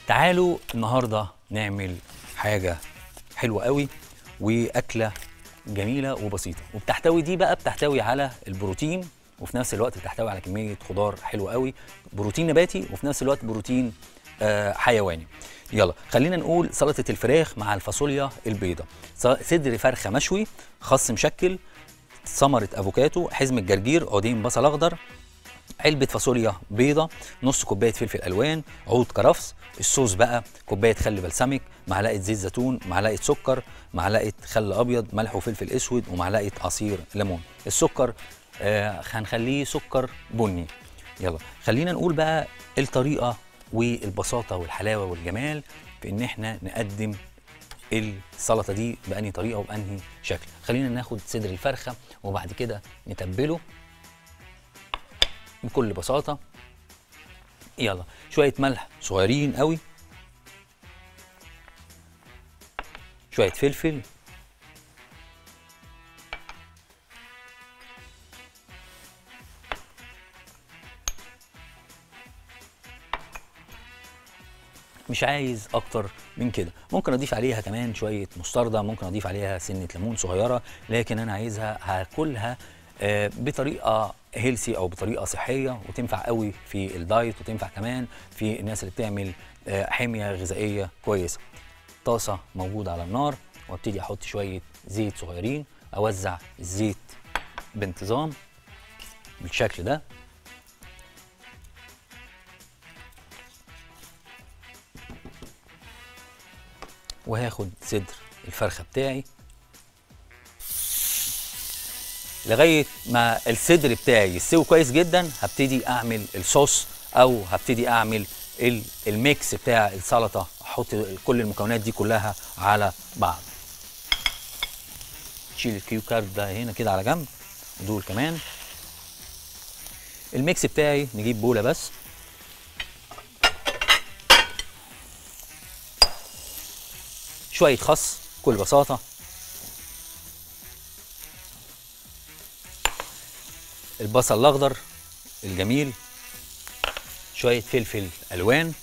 تعالوا النهارده نعمل حاجه حلوه قوي واكله جميله وبسيطه وبتحتوي دي بقى بتحتوي على البروتين وفي نفس الوقت بتحتوي على كميه خضار حلوه قوي بروتين نباتي وفي نفس الوقت بروتين آه حيواني يلا خلينا نقول سلطه الفراخ مع الفاصوليا البيضاء صدر فرخه مشوي خس مشكل ثمره افوكاتو حزمه جرجير عودين بصل اخضر علبه فاصوليا بيضه نص كوبايه فلفل الوان عود كرفس الصوص بقى كوبايه خل بلسمك معلقه زيت زيتون معلقه سكر معلقه خل ابيض ملح وفلفل اسود ومعلقه عصير ليمون السكر آه هنخليه سكر بني يلا خلينا نقول بقى الطريقه والبساطه والحلاوه والجمال في ان احنا نقدم السلطه دي بانهي طريقه وبانهي شكل خلينا ناخد صدر الفرخه وبعد كده نتبله بكل بساطه يلا شويه ملح صغيرين قوي شويه فلفل مش عايز اكتر من كده ممكن اضيف عليها كمان شويه مستردة ممكن اضيف عليها سنه ليمون صغيره لكن انا عايزها هاكلها آه، بطريقه هيلسي او بطريقه صحيه وتنفع قوي في الدايت وتنفع كمان في الناس اللي بتعمل آه، حميه غذائيه كويسه طاسه موجوده على النار وابتدي احط شويه زيت صغيرين اوزع الزيت بانتظام بالشكل ده وهاخد صدر الفرخه بتاعي لغايه ما الصدر بتاعي يستوي كويس جدا هبتدي اعمل الصوص او هبتدي اعمل ال- الميكس بتاع السلطه احط كل المكونات دي كلها على بعض شيل الكيو كارد ده هنا كده على جنب ودول كمان الميكس بتاعي نجيب بوله بس شويه خس بكل بساطه البصل الاخضر الجميل شويه فلفل الوان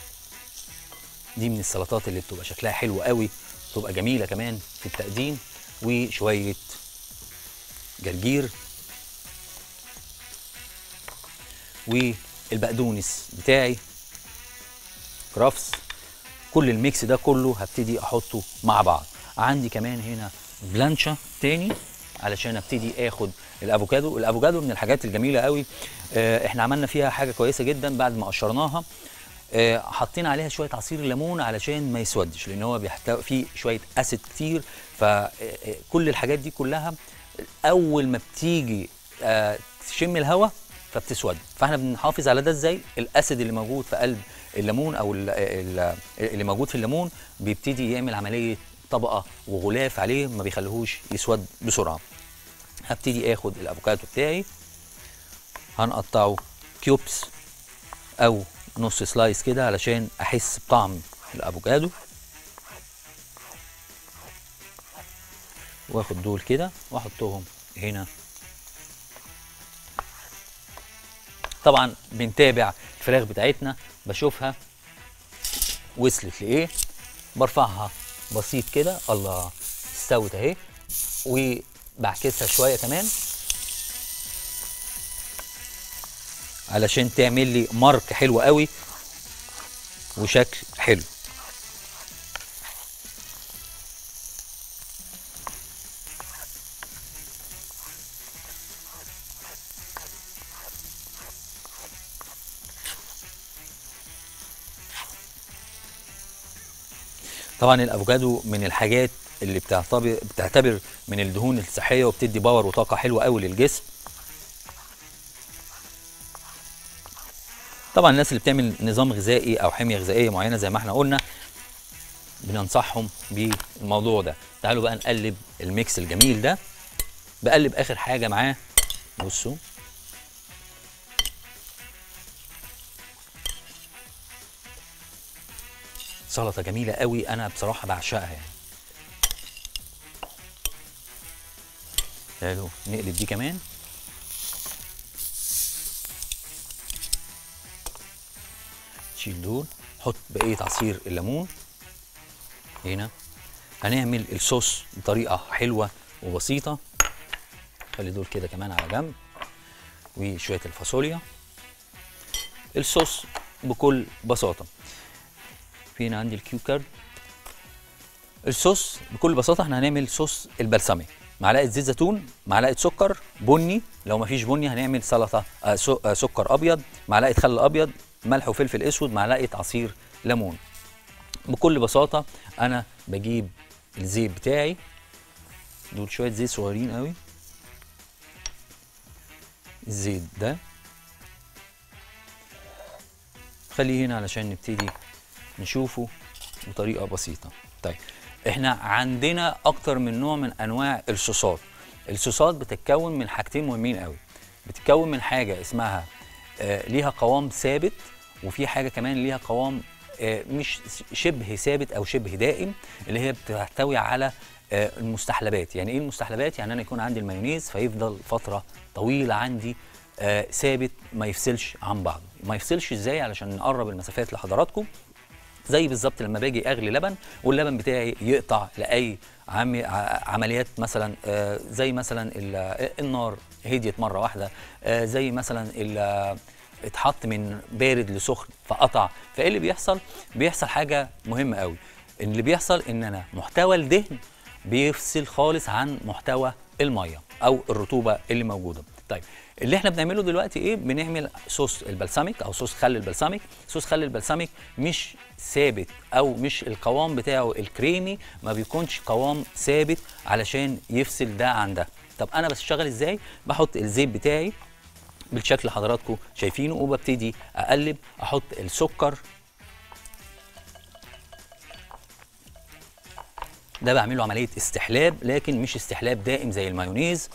دي من السلطات اللي بتبقى شكلها حلو قوي بتبقى جميله كمان في التقديم وشويه جرجير والبقدونس بتاعي كرفس كل الميكس ده كله هبتدي احطه مع بعض عندي كمان هنا بلانشا تاني علشان ابتدي اخد الافوكادو الافوكادو من الحاجات الجميله قوي آه، احنا عملنا فيها حاجه كويسه جدا بعد ما قشرناها آه، حطينا عليها شويه عصير ليمون علشان ما يسودش لان هو بيحتوي فيه شويه اسيد كتير فكل الحاجات دي كلها اول ما بتيجي آه، تشم الهواء فبتسود فاحنا بنحافظ على ده ازاي الاسيد اللي موجود في قلب الليمون او ال- ال- اللي موجود في الليمون بيبتدي يعمل عمليه طبقه وغلاف عليه ما بيخليهوش يسود بسرعه هبتدي اخد الافوكادو بتاعي هنقطعه كيوبس او نص سلايس كده علشان احس بطعم الافوكادو واخد دول كده واحطهم هنا طبعا بنتابع الفراخ بتاعتنا بشوفها وصلت لايه برفعها بسيط كده الله استوت اهي وبعكسها شويه كمان علشان تعمل لي مارك حلو قوي وشكل حلو طبعا الافوكادو من الحاجات اللي بتعتبر بتعتبر من الدهون الصحيه وبتدي باور وطاقه حلوه قوي للجسم طبعا الناس اللي بتعمل نظام غذائي او حميه غذائيه معينه زي ما احنا قلنا بننصحهم بالموضوع ده تعالوا بقى نقلب الميكس الجميل ده بقلب اخر حاجه معاه بصوا سلطه جميله قوي انا بصراحه بعشقها يعني تعالوا نقلب دي كمان شيل دول حط بقيه عصير الليمون هنا هنعمل الصوص بطريقه حلوه وبسيطه خلي دول كده كمان على جنب وشويه الفاصوليا الصوص بكل بساطه في هنا عندي الكيوكر الصوص بكل بساطه احنا هنعمل صوص البلسمك معلقه زيت زيتون معلقه سكر بني لو ما فيش بني هنعمل سلطه آه سو- آه سكر ابيض معلقه خل ابيض ملح وفلفل اسود معلقه عصير ليمون بكل بساطه انا بجيب الزيت بتاعي دول شويه زيت صغيرين قوي الزيت ده خليه هنا علشان نبتدي نشوفه بطريقه بسيطه طيب احنا عندنا اكتر من نوع من انواع الصوصات الصوصات بتتكون من حاجتين مهمين قوي بتتكون من حاجه اسمها آه ليها قوام ثابت وفي حاجه كمان ليها قوام آه مش شبه ثابت او شبه دائم اللي هي بتحتوي على آه المستحلبات يعني ايه المستحلبات يعني انا يكون عندي المايونيز فيفضل فتره طويله عندي آه ثابت ما يفصلش عن بعضه ما يفصلش ازاي علشان نقرب المسافات لحضراتكم زي بالظبط لما باجي اغلي لبن واللبن بتاعي يقطع لاي عم ع- عمليات مثلا آه، زي مثلا ال- النار هديت مره واحده آه، زي مثلا ال- اتحط من بارد لسخن فقطع فايه اللي بيحصل بيحصل حاجه مهمه قوي اللي بيحصل ان انا محتوى الدهن بيفصل خالص عن محتوى الميه او الرطوبه اللي موجوده طيب اللي احنا بنعمله دلوقتي ايه بنعمل صوص البلسمك او صوص خل البلسمك صوص خل البلسمك مش ثابت او مش القوام بتاعه الكريمي ما بيكونش قوام ثابت علشان يفصل ده عن ده طب انا بشتغل ازاي بحط الزيت بتاعي بالشكل اللي حضراتكم شايفينه وببتدي اقلب احط السكر ده بعمله عمليه استحلاب لكن مش استحلاب دائم زي المايونيز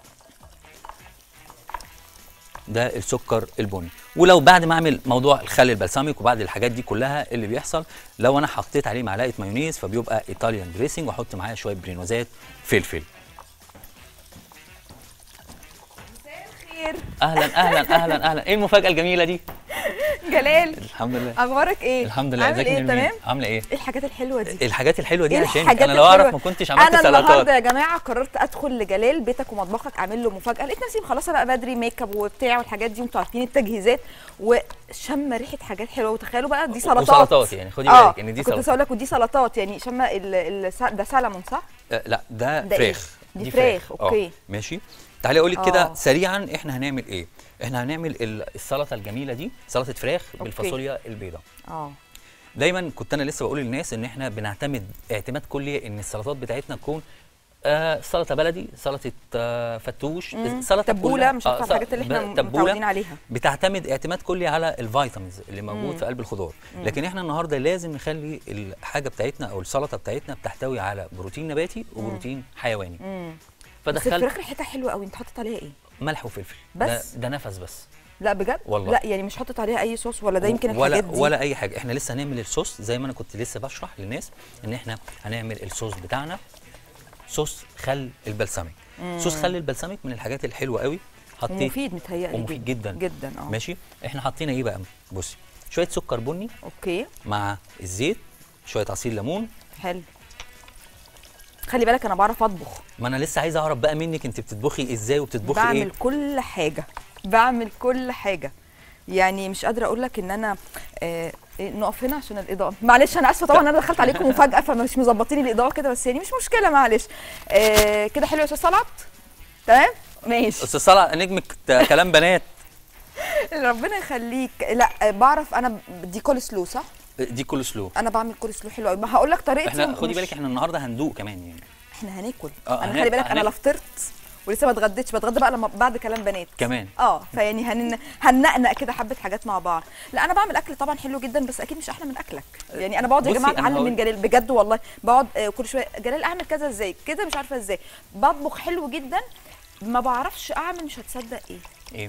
ده السكر البني ولو بعد ما اعمل موضوع الخل البلسمك وبعد الحاجات دي كلها اللي بيحصل لو انا حطيت عليه معلقه مايونيز فبيبقى ايطاليان دريسنج واحط معاه شويه برينوزات فلفل خير اهلا اهلا اهلا اهلا ايه المفاجاه الجميله دي جلال الحمد لله اخبارك ايه الحمد لله عامل ازيك يا ايه نرمين؟ تمام عامله ايه ايه الحاجات الحلوه دي الحاجات الحلوه دي ايه عشان الحاجات انا لو اعرف الحلوة؟ ما كنتش عملت انا النهارده سلطات يا جماعه قررت ادخل لجلال بيتك ومطبخك اعمل له مفاجاه لقيت نفسي مخلصه بقى بدري ميك اب وبتاع والحاجات دي وانتوا عارفين التجهيزات وشم ريحه حاجات حلوه وتخيلوا بقى دي سلطات وسلطات يعني خدي اه بالك ان دي كنت سلطات اقول لك ودي سلطات يعني شم ال... ال... ده سلمون صح آه، لا ده, ده إيه؟ فراخ دي فراخ، آه، أوكي. ماشي تعالي اقول لك كده آه. سريعا احنا هنعمل ايه احنا هنعمل ال- السلطه الجميله دي سلطه فراخ بالفاصوليا البيضاء اه دايما كنت انا لسه بقول للناس ان احنا بنعتمد اعتماد كلي ان السلطات بتاعتنا تكون آه سلطه بلدي سلطه آه فتوش مم. سلطه تبولة، كلها- مش عارفة سل- الحاجات اللي إحنا ب- تبولة متعودين عليها. بتعتمد اعتماد كلي على الفيتامينز اللي موجود في قلب الخضار لكن احنا النهارده لازم نخلي الحاجه بتاعتنا او السلطه بتاعتنا بتحتوي على بروتين نباتي وبروتين حيواني امم بس فدخلت الفراخ ريحتها حلوه قوي انت حاطط عليها ايه ملح وفلفل بس؟ ده, ده نفس بس لا بجد والله. لا يعني مش حاطط عليها اي صوص ولا ده يمكن ولا الحاجات دي ولا اي حاجه احنا لسه هنعمل الصوص زي ما انا كنت لسه بشرح للناس ان احنا هنعمل الصوص بتاعنا صوص خل البلسمك صوص خل البلسمك من الحاجات الحلوه قوي حطيت ومفيد متهيألي ومفيد جدا جدا اه ماشي احنا حطينا ايه بقى بصي شويه سكر بني اوكي مع الزيت شويه عصير ليمون حلو خلي بالك انا بعرف اطبخ ما انا لسه عايز اعرف بقى منك انت بتطبخي ازاي وبتطبخي بعمل ايه كل حاجه بعمل كل حاجه يعني مش قادره اقول لك ان انا آه إيه، نقف هنا عشان الاضاءه معلش انا اسفه طبعا انا دخلت عليكم مفاجاه فمش مظبطين الاضاءه كده بس يعني مش مشكله معلش آه كده حلو يا استاذ صلعت تمام ماشي استاذ صلاح نجمك ت- كلام بنات ربنا يخليك لا آه، بعرف انا دي كول سلو صح دي كل سلو انا بعمل كول سلو حلو قوي ما هقول لك طريقتي احنا خدي ومش- بالك احنا النهارده هندوق كمان يعني احنا هناكل آه، انا هن- خلي بالك انا هن- لا فطرت ولسه ما اتغديتش بتغدى بقى لما بعد كلام بنات كمان اه فيعني هن... هننقنق كده حبه حاجات مع بعض لا انا بعمل اكل طبعا حلو جدا بس اكيد مش احلى من اكلك يعني انا بقعد يا بصي، جماعه أنا اتعلم هقول- من جلال بجد والله بقعد آه، كل شويه جلال اعمل كذا ازاي كده مش عارفه ازاي بطبخ حلو جدا ما بعرفش اعمل مش هتصدق ايه ايه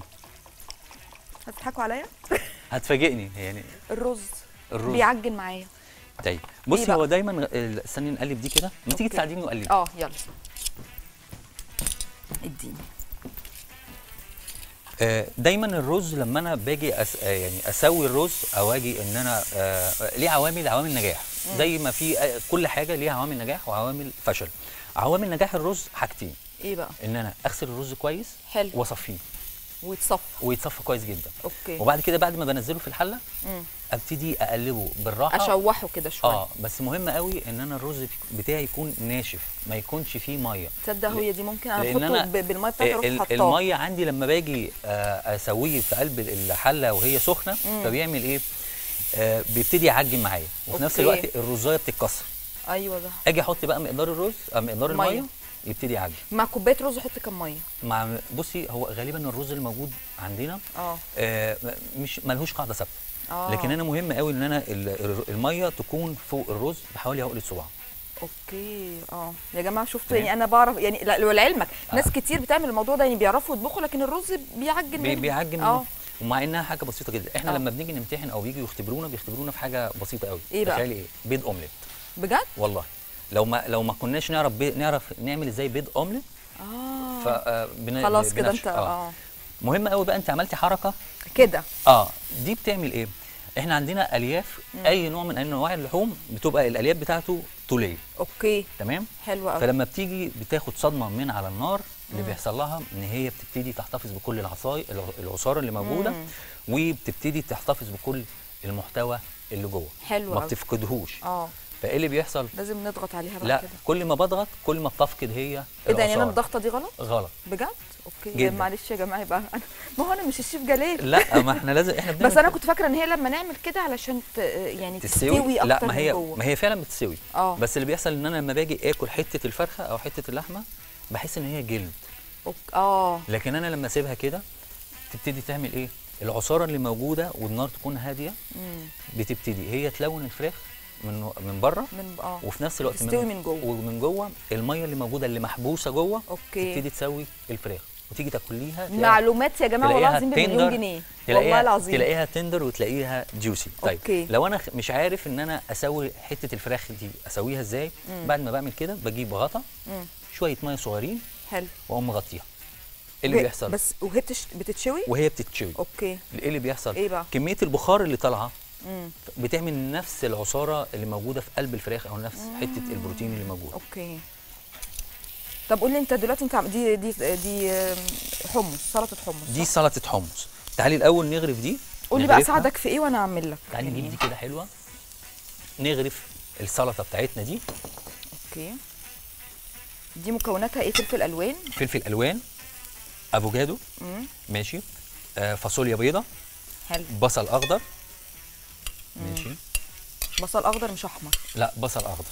هتضحكوا عليا هتفاجئني يعني الرز الرز. بيعجن معايا طيب بصي بقى؟ هو دايما ال- استني نقلب دي كده ما تيجي أوكي. تساعديني وقلبي اه يلا اديني آه، دايما الرز لما انا باجي أس... آه، يعني اسوي الرز او اجي ان انا آه، ليه عوامل عوامل نجاح زي ما في آه، كل حاجه ليها عوامل نجاح وعوامل فشل عوامل نجاح الرز حاجتين ايه بقى ان انا اغسل الرز كويس حلو واصفيه ويتصفى ويتصفى كويس جدا اوكي وبعد كده بعد ما بنزله في الحله مم. ابتدي اقلبه بالراحه اشوحه كده شويه اه بس مهم قوي ان انا الرز بتاعي يكون ناشف ما يكونش فيه ميه تصدق هي دي ممكن انا لأن احطه أنا- ب- بالميه بتاعتي اروح ال- حطاه الميه عندي لما باجي آه، اسويه في قلب الحله وهي سخنه فبيعمل ايه آه، بيبتدي يعجن معايا وفي نفس أوكي. الوقت الرزايه بتتكسر ايوه ده اجي احط بقى مقدار الرز آه، مقدار مية. الميه يبتدي يعجن مع كوبايه رز احط كام ميه مع بصي هو غالبا الرز اللي موجود عندنا اه آه، مش ملهوش قاعده ثابته اه لكن انا مهم قوي ان انا ال- ال- الميه تكون فوق الرز بحوالي عقله صباع اوكي اه يا جماعه شفتوا تمام. يعني انا بعرف يعني لا لعلمك آه. ناس كتير بتعمل الموضوع ده يعني بيعرفوا يطبخوا لكن الرز بيعجن بي- منهم. بيعجن اه منه ومع انها حاجه بسيطه جدا احنا آه. لما بنيجي نمتحن او بيجوا يختبرونا بيختبرونا في حاجه بسيطه قوي إيه بقى؟ تخيلي ايه بيض اومليت بجد والله لو ما لو ما كناش نعرف بي... نعرف نعمل ازاي بيض اومليت اه ف آه، بن... خلاص كده بنفش- انت اه مهم قوي بقى انت عملتي حركه كده اه دي بتعمل ايه احنا عندنا الياف اي نوع من انواع اللحوم بتبقى الالياف بتاعته طوليه اوكي تمام حلو قوي فلما بتيجي بتاخد صدمه من على النار اللي بيحصل لها ان هي بتبتدي تحتفظ بكل العصاي العصاره اللي موجوده مم. وبتبتدي تحتفظ بكل المحتوى اللي جوه حلو ما قوي بتفقدهوش اه فايه اللي بيحصل لازم نضغط عليها بقى لا كده كل ما بضغط كل ما بتفقد هي ايه ده يعني انا العصارة. الضغطه دي غلط غلط بجد اوكي جداً. معلش يا جماعه يبقى انا ما هو انا مش الشيف جلال لا ما احنا لازم احنا بنعمل بس انا كنت فاكره ان هي لما نعمل كده علشان ت... يعني تستوي, تستوي اكتر لا ما هي من جوه ما هي فعلا بتستوي اه بس اللي بيحصل ان انا لما باجي اكل حته الفرخه او حته اللحمه بحس ان هي جلد أوك. اه لكن انا لما اسيبها كده تبتدي تعمل ايه العصاره اللي موجوده والنار تكون هاديه مم. بتبتدي هي تلون الفراخ من من بره من اه وفي نفس الوقت تستوي من جوه. ومن جوه الميه اللي موجوده اللي محبوسه جوه اوكي تبتدي تسوي الفراخ وتيجي تاكليها تلاقيها- معلومات يا جماعه والله تلاقيها العظيم بمليون tender، جنيه تلاقيها والله العظيم تلاقيها تندر وتلاقيها جوسي طيب أوكي. لو انا خ- مش عارف ان انا اسوي حته الفراخ دي اسويها ازاي مم. بعد ما بعمل كده بجيب غطا مم. شويه ميه صغيرين حلو واقوم مغطيها ايه اللي ب- بيحصل بس وهي بتش... بتتشوي وهي بتتشوي اوكي ايه اللي بيحصل ايه بقى كميه البخار اللي طالعه مم. بتعمل نفس العصاره اللي موجوده في قلب الفراخ او نفس حته البروتين اللي موجود اوكي طب قول لي انت دلوقتي انت عم- دي دي دي آم، حمص سلطه حمص دي صح؟ سلطه حمص تعالي الاول نغرف دي قول لي بقى نغرفها. اساعدك في ايه وانا اعمل لك تعالي نجيب دي كده حلوه نغرف السلطه بتاعتنا دي اوكي دي مكوناتها ايه فلفل الوان فلفل الوان افوكادو مم. ماشي آه فاصوليا بيضه حلو بصل اخضر ماشي بصل اخضر مش احمر لا بصل اخضر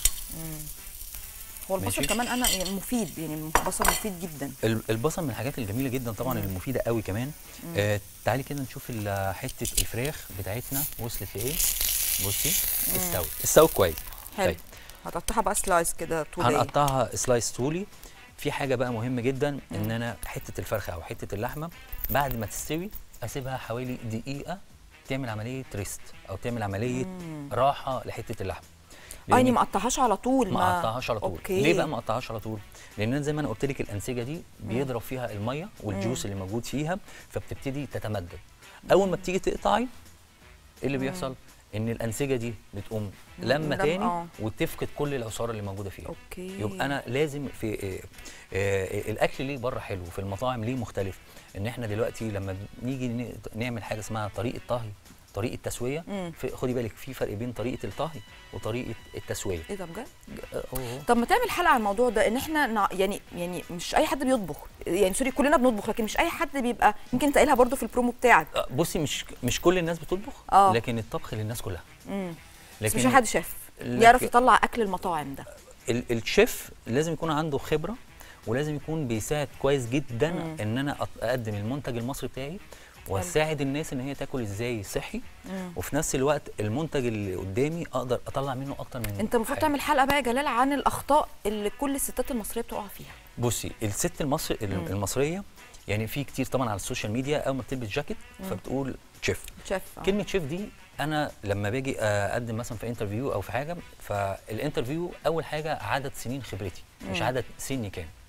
هو البصل ماشي. كمان انا يعني مفيد يعني البصل مفيد جدا ال- البصل من الحاجات الجميله جدا طبعا المفيده قوي كمان آه تعالي كده نشوف ال- حته الفراخ بتاعتنا وصلت لايه بصي استوت استوت كويس حلو طيب هتقطعها بقى سلايس كده طوليه هنقطعها سلايس طولي في حاجه بقى مهمه جدا ان انا حته الفرخه او حته اللحمه بعد ما تستوي اسيبها حوالي دقيقه تعمل عمليه ريست او تعمل عمليه راحه لحته اللحمه اه يعني لأن- ما اقطعهاش على طول ما اقطعهاش على طول اوكي ليه بقى ما اقطعهاش على طول لان أنا زي ما انا قلت لك الانسجه دي بيضرب فيها الميه والجوس اللي موجود فيها فبتبتدي تتمدد اول ما بتيجي تقطعي ايه اللي بيحصل ان الانسجه دي بتقوم لما لما- تاني آه. وتفقد كل العصاره اللي موجوده فيها اوكي يبقى انا لازم في آه، آه، الاكل ليه بره حلو في المطاعم ليه مختلف ان احنا دلوقتي لما نيجي ن- نعمل حاجه اسمها طريقه طهي طريقه تسويه مم. في- خدي بالك في فرق بين طريقه الطهي وطريقه التسويه ايه ده بجد آه، أوه. طب ما تعمل حلقه على الموضوع ده ان احنا نع... يعني يعني مش اي حد بيطبخ يعني سوري كلنا بنطبخ لكن مش اي حد بيبقى يمكن انت قايلها برضو في البرومو بتاعك آه، بصي مش مش كل الناس بتطبخ آه. لكن الطبخ للناس كلها امم بس لكن مش اي حد شيف لكن- يعرف يطلع اكل المطاعم ده ال- الشيف لازم يكون عنده خبره ولازم يكون بيساعد كويس جدا مم. ان انا أط- اقدم المنتج المصري بتاعي واساعد الناس ان هي تاكل ازاي صحي مم. وفي نفس الوقت المنتج اللي قدامي اقدر اطلع منه اكتر من انت المفروض حاجة. تعمل حلقه بقى يا جلال عن الاخطاء اللي كل الستات المصريه بتقع فيها بصي الست المصري مم. المصريه يعني في كتير طبعا على السوشيال ميديا اول ما بتلبس جاكيت فبتقول شيف شيف آه. كلمه شيف دي انا لما باجي اقدم مثلا في انترفيو او في حاجه فالانترفيو اول حاجه عدد سنين خبرتي مش مم. عدد سني كام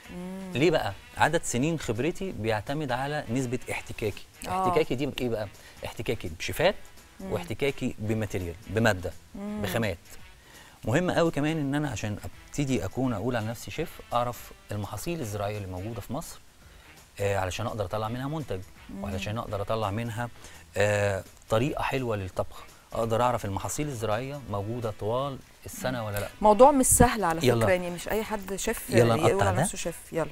ليه بقى عدد سنين خبرتي بيعتمد على نسبه احتكاكي آه. احتكاكي دي بايه بقى احتكاكي بشيفات واحتكاكي بماتيريال بماده بخامات مهم قوي كمان ان انا عشان ابتدي اكون اقول على نفسي شيف اعرف المحاصيل الزراعيه اللي موجوده في مصر آه علشان اقدر اطلع منها منتج وعلشان اقدر اطلع منها آه طريقه حلوه للطبخ اقدر اعرف المحاصيل الزراعيه موجوده طوال السنه ولا لا موضوع مش سهل على يلا. فكره يعني مش اي حد شيف يلا يقول نقطع على ده. نفسه شيف يلا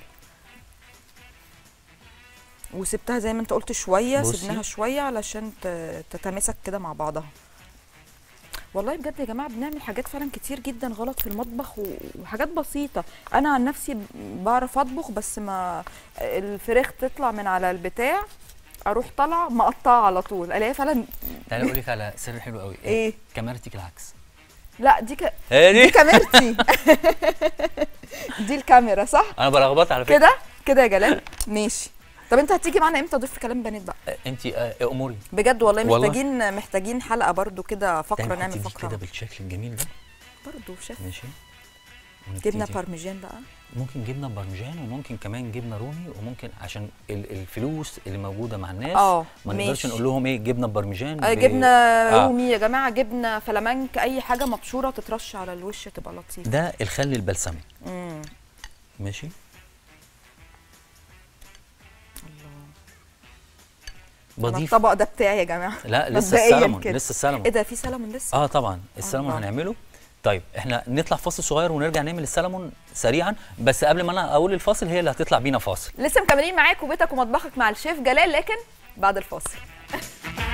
وسبتها زي ما انت قلت شويه بصي. سيبناها شويه علشان ت- تتماسك كده مع بعضها والله بجد يا جماعه بنعمل حاجات فعلا كتير جدا غلط في المطبخ و- وحاجات بسيطه انا عن نفسي ب- بعرف اطبخ بس ما الفراخ تطلع من على البتاع اروح طالعه مقطعه على طول الاقيها فعلا تعالى اقول لك على سر حلو قوي إيه؟ كاميرتك العكس لا دي ك... هي دي كاميرتي دي الكاميرا صح انا بلخبط على فكره كده كده يا جلال ماشي طب انت هتيجي معانا امتى ضيف في كلام بنات بقى انت اموري بجد والله والله. محتاجين محتاجين حلقه برضو كده فقره تعالي نعمل نحط دي فقره كده بالشكل الجميل ده برضو شيف ماشي جبنه ونبتدي. بارميجان بقى ممكن جبنه بارميجان وممكن كمان جبنه رومي وممكن عشان ال- الفلوس اللي موجوده مع الناس اه ما نقدرش ماشي. نقول لهم ايه جبنه بارميجان آه ب- جبنه آه. رومي يا جماعه جبنه فلامنك اي حاجه مبشوره تترش على الوش تبقى لطيفه ده الخل البلسمي امم ماشي انا بضيف الطبق ده بتاعي يا جماعه لا لسه مبدئياً السلمون كده. لسه السلمون ايه ده في سلمون لسه اه طبعا السلمون الله. هنعمله طيب احنا نطلع فاصل صغير ونرجع نعمل السلمون سريعا بس قبل ما انا اقول الفاصل هي اللي هتطلع بينا فاصل لسه مكملين معاكم بيتك ومطبخك مع الشيف جلال لكن بعد الفاصل